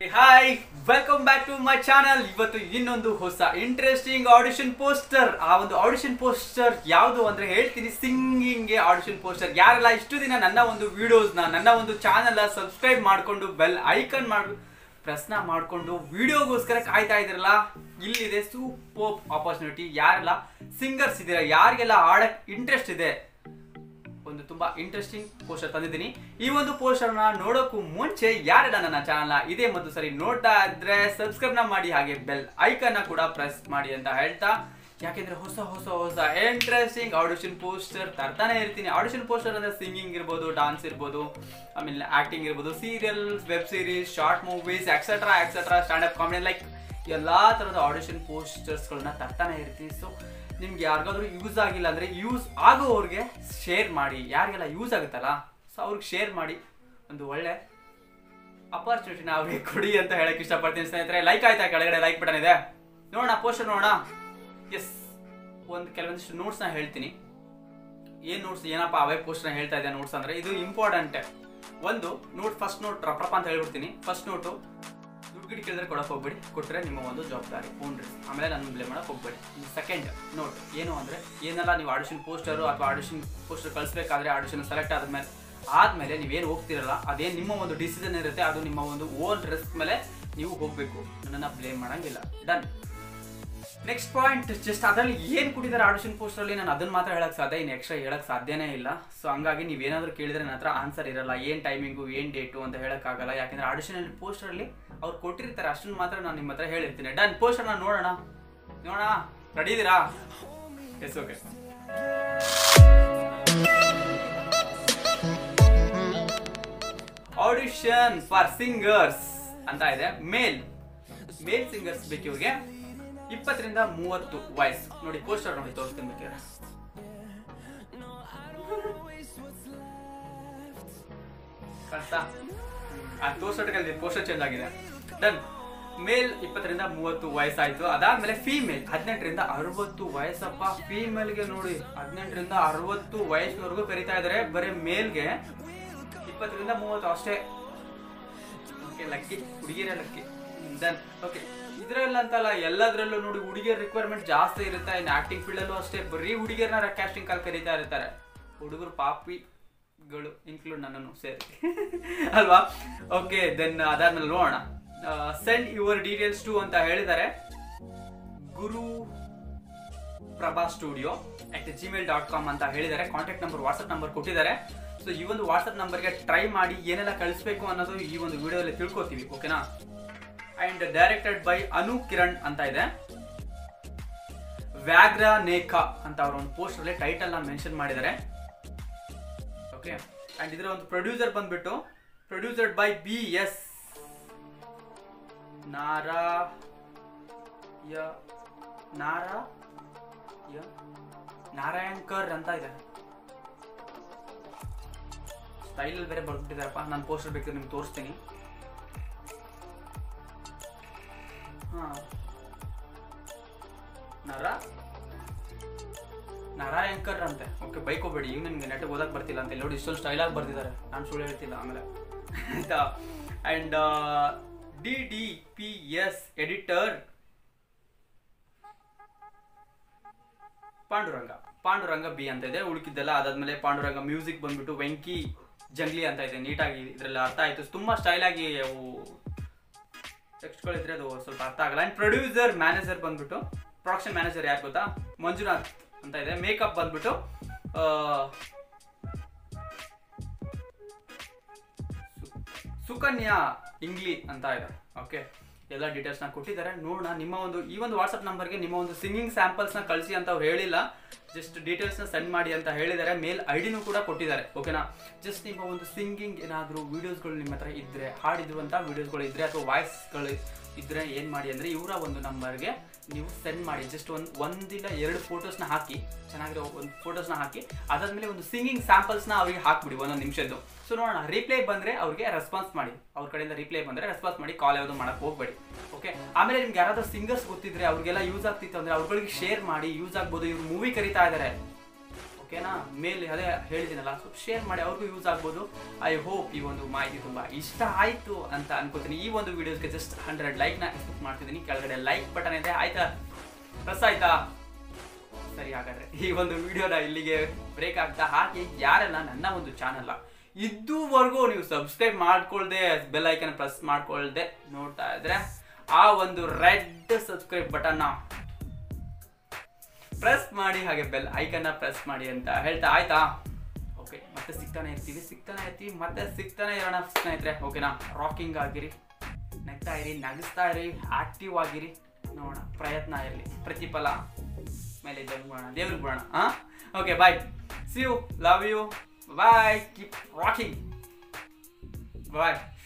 hi welcome back to my channel ಇವತ್ತು ಇನ್ನೊಂದು ಹೊಸ ಇಂಟ್ರೆಸ್ಟಿಂಗ್ ಆಡಿಷನ್ ಪೋಸ್ಟರ್ ಆ ಒಂದು ಆಡಿಷನ್ ಪೋಸ್ಟರ್ ಯಾವುದು ಅಂದ್ರೆ ಹೇಳ್ತೀನಿ ಸಿಂಗಿಂಗ್ಗೆ ಆಡಿಷನ್ ಪೋಸ್ಟರ್ ಯಾರೆಲ್ಲ ಇಷ್ಟು ದಿನ ನನ್ನ ಒಂದು ವಿಡಿಯೋಸ್ನ ನನ್ನ ಒಂದು ಚಾನಲ್ ಸಬ್ಸ್ಕ್ರೈಬ್ ಮಾಡ್ಕೊಂಡು ಬೆಲ್ ಐಕನ್ ಮಾಡಿ ಪ್ರಶ್ನ ಮಾಡ್ಕೊಂಡು ವಿಡಿಯೋಗೋಸ್ಕರ ಕಾಯ್ತಾ ಇದ್ರಲ್ಲ ಇಲ್ಲಿದೆ ಸೂಪರ್ ಆಪರ್ಚುನಿಟಿ ಯಾರೆಲ್ಲ ಸಿಂಗರ್ಸ್ ಇದ್ದೀರಾ ಯಾರಿಗೆಲ್ಲ ಆಡಕ್ ಇಂಟ್ರೆಸ್ಟ್ ಇದೆ ಒಂದು ತುಂಬಾ ಇಂಟ್ರೆಸ್ಟಿಂಗ್ ಪೋಸ್ಟರ್ ತಂದಿದ್ದೀನಿ ಈ ಒಂದು ಪೋಸ್ಟರ್ನ ನೋಡೋಕ್ಕೂ ಮುಂಚೆ ಯಾರೆಲ್ಲ ನನ್ನ ಚಾನಲ್ನ ಇದೇ ಮತ್ತು ಸರಿ ನೋಡ್ತಾ ಇದ್ರೆ ಸಬ್ಸ್ಕ್ರೈಬ್ ನ ಮಾಡಿ ಹಾಗೆ ಬೆಲ್ ಐಕನ್ ಕೂಡ ಪ್ರೆಸ್ ಮಾಡಿ ಅಂತ ಹೇಳ್ತಾ ಯಾಕೆಂದ್ರೆ ಹೊಸ ಹೊಸ ಹೊಸ ಇಂಟ್ರೆಸ್ಟಿಂಗ್ ಆಡಿಷನ್ ಪೋಸ್ಟರ್ ತರ್ತಾನೆ ಇರ್ತೀನಿ ಆಡಿಷನ್ ಪೋಸ್ಟರ್ ಅಂದ್ರೆ ಸಿಂಗಿಂಗ್ ಇರ್ಬೋದು ಡಾನ್ಸ್ ಇರ್ಬೋದು ಆಮೇಲೆ ಆಕ್ಟಿಂಗ್ ಇರ್ಬೋದು serial web series short movies etcetera etcetera stand up comedy like ಎಲ್ಲಾ ತರದ ಆಡಿಷನ್ ಪೋಸ್ಟರ್ಸ್ಗಳನ್ನ ತರ್ತಾನೆ ಇರ್ತೀನಿ ಸೊ ನಿಮ್ಗೆ ಯಾರಿಗಾದ್ರೂ ಯೂಸ್ ಆಗಿಲ್ಲ ಅಂದ್ರೆ ಯೂಸ್ ಆಗೋವ್ರಿಗೆ ಶೇರ್ ಮಾಡಿ ಯಾರಿಗೆಲ್ಲ ಯೂಸ್ ಆಗುತ್ತಲ್ಲ ಸೊ ಅವ್ರಿಗೆ ಶೇರ್ ಮಾಡಿ ಒಂದು ಒಳ್ಳೆ ಅಪರ್ಚುನಿಟಿನ ಅವ್ರಿಗೆ ಕೊಡಿ ಅಂತ ಹೇಳಕ್ ಇಷ್ಟಪಡ್ತೀನಿ ಸ್ನೇಹಿತರೆ ಲೈಕ್ ಆಯ್ತಾ ಕೆಳಗಡೆ ಲೈಕ್ ಬಟನ್ ಇದೆ ನೋಡೋಣ ಪೋಸ್ಟರ್ ನೋಡೋಣ ಎಸ್ ಒಂದು ಕೆಲವೊಂದಿಷ್ಟು ನೋಟ್ಸ್ನ ಹೇಳ್ತೀನಿ ಏನ್ ನೋಟ್ಸ್ ಏನಪ್ಪ ಅವೇ ಪೋಸ್ಟರ್ನ ಹೇಳ್ತಾ ಇದೆ ನೋಟ್ಸ್ ಅಂದ್ರೆ ಇದು ಇಂಪಾರ್ಟೆಂಟ್ ಒಂದು ನೋಟ್ ಫಸ್ಟ್ ನೋಟ್ ರಪ್ರಪ್ಪ ಅಂತ ಹೇಳ್ಬಿಡ್ತೀನಿ ಫಸ್ಟ್ ನೋಟು ದುಡ್ಡು ಗಿಡ ಕೇಳಿದ್ರೆ ಕೊಡಕ್ ಹೋಗ್ಬೇಡಿ ಕೊಟ್ಟರೆ ನಿಮ್ಮ ಒಂದು ಜವಾಬ್ದಾರಿ ಓನ್ ರಿಸ್ಕ್ ಆಮೇಲೆ ನನ್ನ ಬ್ಲೇಮ್ ಮಾಡಕ್ ಹೋಗ್ಬೇಡಿ ಸೆಕೆಂಡ್ ನೋಟ್ ಏನು ಅಂದ್ರೆ ಏನೆಲ್ಲ ನೀವು ಆಡಿಷನ್ ಪೋಸ್ಟರು ಅಥವಾ ಆಡಿಷನ್ ಪೋಸ್ಟರ್ ಕಳಿಸ್ಬೇಕಾದ್ರೆ ಆಡಿಷನ್ ಸೆಲೆಕ್ಟ್ ಆದ್ಮೇಲೆ ಆದ್ಮೇಲೆ ನೀವೇನು ಹೋಗ್ತಿರಲ್ಲ ಅದೇನು ನಿಮ್ಮ ಒಂದು ಡಿಸಿಷನ್ ಇರುತ್ತೆ ಅದು ನಿಮ್ಮ ಒಂದು ಓನ್ ರಿಸ್ಕ್ ಮೇಲೆ ನೀವು ಹೋಗ್ಬೇಕು ನನ್ನನ್ನು ಬ್ಲೇಮ್ ಮಾಡಂಗಿಲ್ಲ ಡನ್ ನೆಕ್ಸ್ಟ್ ಪಾಯಿಂಟ್ ಜಸ್ಟ್ ಅದರಲ್ಲಿ ಏನು ಕೊಟ್ಟಿದ್ದಾರೆ ಆಡಿಷನ್ ಪೋಸ್ಟರಲ್ಲಿ ನಾನು ಅದನ್ನ ಮಾತ್ರ ಹೇಳಕ್ ಸಾಧ್ಯ ಇನ್ನು ಎಕ್ಸ್ಟ್ರಾ ಹೇಳಕ್ ಸಾಧ್ಯನೇ ಇಲ್ಲ ಸೊ ಹಂಗಾಗಿ ನೀವೇನಾದ್ರೂ ಕೇಳಿದ್ರೆ ನನ್ನ ಹತ್ರ ಆನ್ಸರ್ ಇರಲ್ಲ ಏನು ಟೈಮಿಂಗು ಏನು ಡೇಟು ಅಂತ ಹೇಳಕ್ಕಾಗಲ್ಲ ಯಾಕಂದ್ರೆ ಆಡಿಷನ್ ಪೋಸ್ಟರಲ್ಲಿ ಅವ್ರು ಕೊಟ್ಟಿರ್ತಾರೆ ಅಷ್ಟನ್ನು ಮಾತ್ರ ನಾನು ನಿಮ್ಮ ಹತ್ರ ಹೇಳಿರ್ತೀನಿ ಡನ್ ಪೋಸ್ಟರ್ನ ನೋಡೋಣ ನೋಡೋಣ ರೆಡಿ ಇದೀರಾ yes okay audition for singers ಅಂತ ಇದೆ ಮೇಲ್ ಮೇಲ್ ಸಿಂಗರ್ಸ್ ಬೇಕು ಇವ್ರಿಗೆ ಇಪ್ಪತ್ತರಿಂದ ಮೂವತ್ತು ವಯಸ್ಸು ನೋಡಿ ಪೋಸ್ಟರ್ ನೋಡಿ ತೋರಿಸ್ತೀನಿ ಬೇಕಾದ್ರೆ ಕಷ್ಟ ಆ ತೋರ್ಸೋಟಲ್ಲಿ ಪೋಸ್ಟರ್ ಚೇಂಜ್ ಆಗಿದೆ ಡನ್ ಮೇಲ್ ಇಪ್ಪತ್ತರಿಂದ ಮೂವತ್ತು ವಯಸ್ಸಾಯ್ತು ಅದಾದ್ಮೇಲೆ ಫೀಮೇಲ್ ಹದಿನೆಂಟರಿಂದ ಅರವತ್ತು ವಯಸ್ಸಪ್ಪ ಫೀಮೇಲ್ಗೆ ನೋಡಿ ಹದಿನೆಂಟರಿಂದ ಅರವತ್ತು ವಯಸ್ಸಿನವರೆಗೂ ಕರಿತಾ ಇದಾರೆ ಬರೀ ಮೇಲ್ಗೆ ಇಪ್ಪತ್ತರಿಂದ ಮೂವತ್ತು ಅಷ್ಟೇ ಓಕೆ ಲಕ್ಕಿ ಹುಡುಗಿರೇ ಲಕ್ಕಿ ದೆನ್ ಓಕೆ ಇದ್ರಲ್ಲಿ ಅಂತಲ್ಲ ಎಲ್ಲದ್ರಲ್ಲೂ ನೋಡಿ ಹುಡುಗಿಯರ ರಿಕ್ವೈರ್ಮೆಂಟ್ ಜಾಸ್ತಿ ಇರುತ್ತೆ ಇನ್ನು ಆಕ್ಟಿಂಗ್ ಫೀಲ್ಡ್ ಅಲ್ಲೂ ಅಷ್ಟೇ ಬರೀ ಹುಡುಗಿಯರನ್ನ ಕ್ಯಾಸ್ಟಿಂಗ್ ಕಾಲ್ ಕರೀತಾ ಇರ್ತಾರೆ ಹುಡುಗರು ಪಾಪಿಗಳು ಇನ್ಕ್ಲೂಡ್ ನನ್ನನ್ನು ಸೇರಿ ಅಲ್ವಾ ಓಕೆ ದೆನ್ ಅದಾದ್ಮೇಲೆ ನೋಡೋಣ ಸೆಂಡ್ ಯುವರ್ ಡೀಟೇಲ್ಸ್ ಟು ಅಂತ ಹೇಳಿದ್ದಾರೆ Guru Prabha studio at Gmail dot com ಅಂತ ಹೇಳಿದ್ದಾರೆ ಕಾಂಟ್ಯಾಕ್ಟ್ ನಂಬರ್ ವಾಟ್ಸ್ಆಪ್ ನಂಬರ್ ಕೊಟ್ಟಿದ್ದಾರೆ ಸೊ ಈ ಒಂದು ವಾಟ್ಸ್ಆಪ್ ನಂಬರ್ಗೆ ಟ್ರೈ ಮಾಡಿ ಏನೆಲ್ಲ ಕಳಿಸ್ಬೇಕು ಅನ್ನೋದು ಈ ಒಂದು ವಿಡಿಯೋದಲ್ಲಿ ತಿಳ್ಕೊತೀವಿ ಓಕೆನಾ and directed by Anu Kiran ಅಂತ ಇದೆ ವ್ಯಾಗ್ರ ನೇಖಾ ಅಂತ ಅವರ ಒಂದು ಪೋಸ್ಟ್ ಅಲ್ಲಿ ಟೈಟಲ್ ನ ಮೆನ್ಷನ್ ಮಾಡಿದ್ದಾರೆ ಓಕೆ ಅಂಡ್ ಇದರ ಒಂದು ಪ್ರೊಡ್ಯೂಸರ್ ಬಂದ್ಬಿಟ್ಟು produced by B S Narayana ನಾರಾ ಯ ನಾರಾಯಣ್ಕರ್ ಅಂತ ಇದೆ ಸ್ಟೈಲಲ್ಲಿ ಬೇರೆ ಬರ್ಬಿಟ್ಟಿದಾರಪ್ಪ ನಾನು ಪೋಸ್ಟರ್ ಬೇಕಾದ್ರೆ ನಿಮ್ಗೆ ತೋರಿಸ್ತೀನಿ ಹಾ ನರ ನಾರಾಯಣ್ಕರ್ ಅಂತೆ ಓಕೆ ಬೈಕ್ ಹೋಗ್ಬೇಡಿ ಈಗ ನಿಮ್ಗೆ ನೆಟ್ ಓದಕ್ ಬರ್ತಿಲ್ಲ ಅಂತ ನೋಡಿ ಇಷ್ಟೊಂದು ಸ್ಟೈಲ್ ಆಗಿ ಬರ್ತಿದ್ದಾರೆ ನಾನು ಸುಳ್ಳು ಹೇಳ್ತಿಲ್ಲ ಆಮೇಲೆ ಆಯ್ತಾ and D D P S editor Panduranga Panduranga B ಅಂತ ಇದೆ ಉಳುಕಿದ್ದೆಲ್ಲ ಅದಾದ್ಮೇಲೆ ಪಾಂಡುರಂಗ ಮ್ಯೂಸಿಕ್ ಬಂದ್ಬಿಟ್ಟು ವೆಂಕಿ ಜಂಗ್ಲಿ ಅಂತ ಇದೆ ನೀಟಾಗಿ ಇದ್ರಲ್ಲಿ ಅರ್ಥ ಆಯ್ತು ತುಂಬಾ ಸ್ಟೈಲ್ ಆಗಿ ಅವು ಟೆಕ್ಸ್ಟ್ಗಳಿದ್ರೆ ಅದು ಸ್ವಲ್ಪ ಅರ್ಥ ಆಗಲ್ಲ ಅಂಡ್ ಪ್ರೊಡ್ಯೂಸರ್ ಮ್ಯಾನೇಜರ್ ಬಂದ್ಬಿಟ್ಟು ಪ್ರೊಡಕ್ಷನ್ ಮ್ಯಾನೇಜರ್ ಯಾರು ಗೊತ್ತಾ ಮಂಜುನಾಥ್ ಅಂತ ಇದೆ ಮೇಕಪ್ ಬಂದ್ಬಿಟ್ಟು ಆ, ಸು- ಸುಕನ್ಯಾ ಇಂಗ್ಲಿ ಅಂತ ಇದೆ ಓಕೆ ಎಲ್ಲ ಡೀಟೇಲ್ಸ್ನ ಕೊಟ್ಟಿದ್ದಾರೆ ನೋಡೋಣ ನಿಮ್ಮ ಒಂದು ಈ ಒಂದು ವಾಟ್ಸಪ್ ನಂಬರ್ಗೆ ನಿಮ್ಮ ಒಂದು ಸಿಂಗಿಂಗ್ ಸ್ಯಾಂಪಲ್ಸ್ನ ಕಳಿಸಿ ಅಂತ ಅವ್ರು ಹೇಳಿಲ್ಲ ಜಸ್ಟ್ ಡೀಟೇಲ್ಸ್ನ ಸೆಂಡ್ ಮಾಡಿ ಅಂತ ಹೇಳಿದ್ದಾರೆ ಮೇಲ್ ಐಡಿನೂ ಕೂಡ ಕೊಟ್ಟಿದ್ದಾರೆ ಓಕೆನಾ ಜಸ್ಟ್ ನಿಮ್ಮ ಒಂದು ಸಿಂಗಿಂಗ್ ಏನಾದರೂ ವೀಡಿಯೋಸ್ಗಳು ನಿಮ್ಮ ಹತ್ರ ಇದ್ದರೆ ಹಾಡಿರುವಂಥ ವೀಡಿಯೋಸ್ಗಳು ಇದ್ದರೆ ಅಥವಾ ವಾಯ್ಸ್ಗಳು ಇದ್ದರೆ ಏನು ಮಾಡಿ ಅಂದರೆ ಇವರ ಒಂದು ನಂಬರ್ಗೆ ನೀವು ಸೆಂಡ್ ಮಾಡಿ ಜಸ್ಟ್ ಒಂದು ಒಂದಿಲ್ಲ ಎರಡು ಫೋಟೋಸ್ನ ಹಾಕಿ ಚೆನ್ನಾಗಿರೋ ಒಂದು ಫೋಟೋಸ್ನ ಹಾಕಿ ಅದಾದ್ಮೇಲೆ ಒಂದು ಸಿಂಗಿಂಗ್ ಸ್ಯಾಂಪಲ್ಸ್ನ ಅವರಿಗೆ ಹಾಕ್ಬಿಡಿ ಒಂದೊಂದು ನಿಮಿಷದ್ದು ಸೊ ನೋಡೋಣ ರಿಪ್ಲೈ ಬಂದರೆ ಅವ್ರಿಗೆ ರೆಸ್ಪಾನ್ಸ್ ಮಾಡಿ ಅವ್ರ ಕಡೆಯಿಂದ ರಿಪ್ಲೈ ಬಂದರೆ ರೆಸ್ಪಾನ್ಸ್ ಮಾಡಿ ಕಾಲ್ ಯಾವುದು ಮಾಡಕ್ಕೆ ಹೋಗ್ಬೇಡಿ ಓಕೆ ಆಮೇಲೆ ನಿಮ್ಗೆ ಯಾರಾದ್ರೂ ಸಿಂಗರ್ಸ್ ಗೊತ್ತಿದ್ರೆ ಅವ್ರಿಗೆಲ್ಲ ಯೂಸ್ ಆಗ್ತಿತ್ತು ಅಂದರೆ ಅವ್ರುಗಳಿಗೆ ಶೇರ್ ಮಾಡಿ ಯೂಸ್ ಆಗ್ಬೋದು ಇವ್ರು ಮೂವಿ ಕರಿತಾ ಇದ್ದಾರೆ ಓಕೆ ಓಕೆನಾ ಮೇಲೆ ಅದೇ ಹೇಳಿದ್ದೀನಲ್ಲ ಸ್ವಲ್ಪ ಶೇರ್ ಮಾಡಿ ಅವ್ರಿಗೂ ಯೂಸ್ ಆಗ್ಬೋದು ಐ ಹೋಪ್ ಈ ಒಂದು ಮಾಹಿತಿ ತುಂಬ ಇಷ್ಟ ಆಯಿತು ಅಂತ ಅನ್ಕೋತೀನಿ ಈ ಒಂದು ವಿಡಿಯೋಸ್ಗೆ ಜಸ್ಟ್ ಹಂಡ್ರೆಡ್ ಲೈಕ್ನ ಎಕ್ಸ್ಪೆಕ್ಟ್ ಮಾಡ್ತಿದ್ದೀನಿ ಕೆಳಗಡೆ ಲೈಕ್ ಬಟನ್ ಇದೆ ಆಯ್ತಾ ಪ್ರೆಸ್ ಆಯ್ತಾ ಸರಿ ಹಾಗಾದ್ರೆ ಈ ಒಂದು ವಿಡಿಯೋನ ಇಲ್ಲಿಗೆ ಬ್ರೇಕ್ ಆಗ್ತಾ ಹಾಗೆ ಯಾರೆಲ್ಲ ನನ್ನ ಒಂದು ಚಾನಲ್ ಇದುವರೆಗೂ ನೀವು ಸಬ್ಸ್ಕ್ರೈಬ್ ಮಾಡ್ಕೊಳ್ದೆ ಬೆಲ್ ಐಕನ್ ಪ್ರೆಸ್ ಮಾಡ್ಕೊಳ್ದೆ ನೋಡ್ತಾ ಇದ್ರೆ ಆ ಒಂದು ರೆಡ್ ಸಬ್ಸ್ಕ್ರೈಬ್ ಬಟನ್ನ ಪ್ರೆಸ್ ಮಾಡಿ ಹಾಗೆ ಬೆಲ್ ಐಕನ್ನ ಪ್ರೆಸ್ ಮಾಡಿ ಅಂತ ಹೇಳ್ತಾ ಆಯ್ತಾ ಓಕೆ ಮತ್ತೆ ಸಿಗ್ತಾನೆ ಇರ್ತೀವಿ ಸಿಗ್ತಾನೆ ಇರ್ತೀವಿ ಮತ್ತೆ ಸಿಗ್ತಾನೆ ಇರೋಣ ಸ್ನೇಹಿತರೆ ಓಕೆನಾ ರಾಕಿಂಗ್ ಆಗಿರಿ ನಗ್ತಾ ಇರಿ ನಗಿಸ್ತಾ ಇರಿ ಆಕ್ಟಿವ್ ಆಗಿರಿ ನೋಡೋಣ ಪ್ರಯತ್ನ ಇರಲಿ ಪ್ರತಿಫಲ ಮೇಲೆ ಇದ್ದಂಗೆ ಮಾಡೋಣ ದೇವ್ರಿಗೆ ಬಿಡೋಣ ಹಾಂ okay bye see you love you bye keep rocking bye